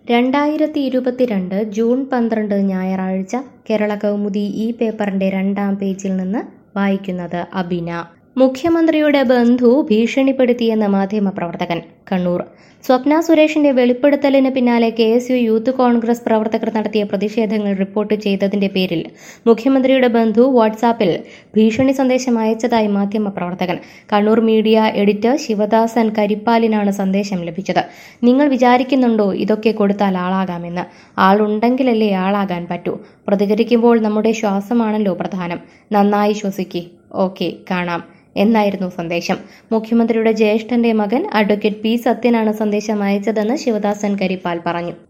രണ്ടായിരത്തി ഇരുപത്തിരണ്ട് ജൂൺ പന്ത്രണ്ട് ഞായറാഴ്ച കേരള കൗമുദി ഈ പേപ്പറിന്റെ രണ്ടാം പേജിൽ നിന്ന് വായിക്കുന്നത് അബിന മുഖ്യമന്ത്രിയുടെ ബന്ധു ഭീഷണിപ്പെടുത്തിയെന്ന് മാധ്യമപ്രവർത്തകൻ കണ്ണൂർ സ്വപ്ന സുരേഷിന്റെ വെളിപ്പെടുത്തലിന് പിന്നാലെ K S U youth Congress പ്രവർത്തകർ നടത്തിയ പ്രതിഷേധങ്ങൾ റിപ്പോർട്ട് ചെയ്തതിന്റെ പേരിൽ മുഖ്യമന്ത്രിയുടെ ബന്ധു വാട്സാപ്പിൽ ഭീഷണി സന്ദേശം അയച്ചതായി മാധ്യമപ്രവർത്തകൻ കണ്ണൂർ മീഡിയ എഡിറ്റർ ശിവദാസൻ കരിപ്പാലിനാണ് സന്ദേശം ലഭിച്ചത് നിങ്ങൾ വിചാരിക്കുന്നുണ്ടോ ഇതൊക്കെ കൊടുത്താൽ ആളാകാമെന്ന് ആളുണ്ടെങ്കിലല്ലേ ആളാകാൻ പറ്റൂ പ്രതികരിക്കുമ്പോൾ നമ്മുടെ ശ്വാസമാണല്ലോ പ്രധാനം നന്നായി ശ്വസിക്ക് ഓക്കെ കാണാം എന്നായിരുന്നു സന്ദേശം മുഖ്യമന്ത്രിയുടെ ജ്യേഷ്ഠന്റെ മകൻ അഡ്വക്കേറ്റ് പി സത്യനാണ് സന്ദേശം അയച്ചതെന്ന് ശിവദാസൻ കരിപ്പാൽ പറഞ്ഞു